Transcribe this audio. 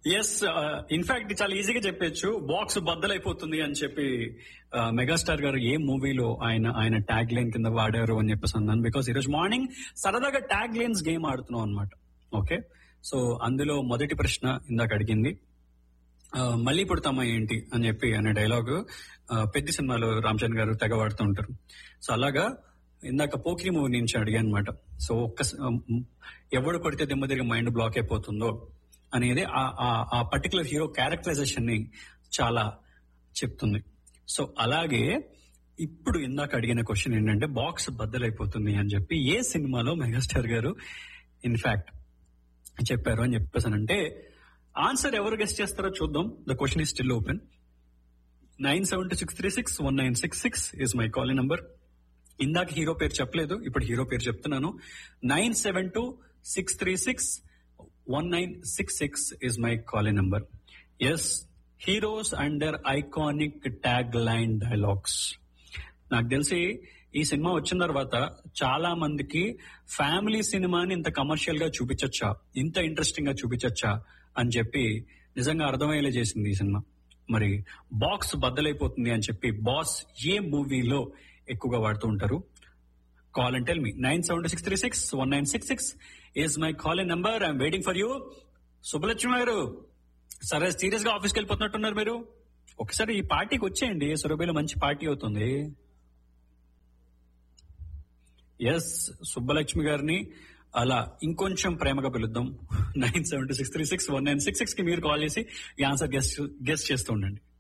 yes in fact చాలా ఈజీగా చెప్పొచ్చు బాక్స్ బద్దలైపోతుంది అని చెప్పి uh, మెగాస్టార్ గారు ఏ మూవీలో ఆయన ఆయన ట్యాగ్ లైన్ కింద వాడారు అని చెప్పేసి అన్నాను బికాస్ ఈరోజు మార్నింగ్ సరదాగా ట్యాగ్ లైన్స్ గేమ్ ఆడుతున్నాం అనమాట ఓకే సో అందులో మొదటి ప్రశ్న ఇందాక అడిగింది ఆ, మళ్ళీ పుడతామా ఏంటి అని చెప్పి అనే డైలాగ్ పెద్ద సినిమాలో రామచంద్ర గారు తెగ వాడుతూ ఉంటారు సో అలాగా ఇందాక పోకిరి మూవీ నుంచి అడిగాను అనమాట సో ఒక్క స- ఉమ్, ఎవడు కొడితే దెమ్మ తిరిగి మైండ్ బ్లాక్ అయిపోతుందో అనేది ఆ- ఆ- ఆ పర్టికులర్ హీరో క్యారెక్టరైజేషన్ ని చాలా చెప్తుంది సో అలాగే ఇప్పుడు ఇందాక అడిగిన క్వశ్చన్ ఏంటంటే బాక్స్ బద్దలైపోతుంది అని చెప్పి ఏ సినిమాలో మెగాస్టార్ గారు ఇన్ఫాక్ట్ చెప్పారు అని చెప్పేసానంటే ఆన్సర్ ఎవరు గెస్ట్ చేస్తారో చూద్దాం the question is still open nine seven two six three six one nine six six is my call number ఇందాక హీరో పేరు చెప్పలేదు ఇప్పుడు హీరో పేరు చెప్తున్నాను nine seven two six three six one nine six six is my call number yes heroes and iconic tag line dialogues నాకు తెలిసి ఈ cinema వచ్చిన తర్వాత చాలా మందికి ఫ్యామిలీ సినిమాని ఇంత కమర్షియల్ గా చూపించచ్చా ఇంత ఇంట్రెస్టింగ్ గా చూపించచ్చా అని చెప్పి నిజంగా అర్థమయ్యేలా చేసింది ఈ సినిమా మరి బాక్స్ బద్దలైపోతుంది అని చెప్పి బాస్ ఏ మూవీలో ఎక్కువగా వాడుతూ ఉంటారు call and tell me nine seven six three six one nine six six is my call in number I'm waiting for you Subbalakshmi గారు సరే సీరియస్ గా ఆఫీస్కి వెళ్ళిపోతున్నట్టున్నారు మీరు ఒకసారి ఈ పార్టీకి వచ్చేయండి సురభిలో మంచి పార్టీ అవుతుంది ఎస్ సుబ్బలక్ష్మి గారిని అలా ఇంకొంచెం ప్రేమగా పిలుద్దాం nine seven six three six one nine six six కి మీరు కాల్ చేసి ఈ ఆన్సర్ గెస్ట్ గెస్ట్ చేస్తూ ఉండండి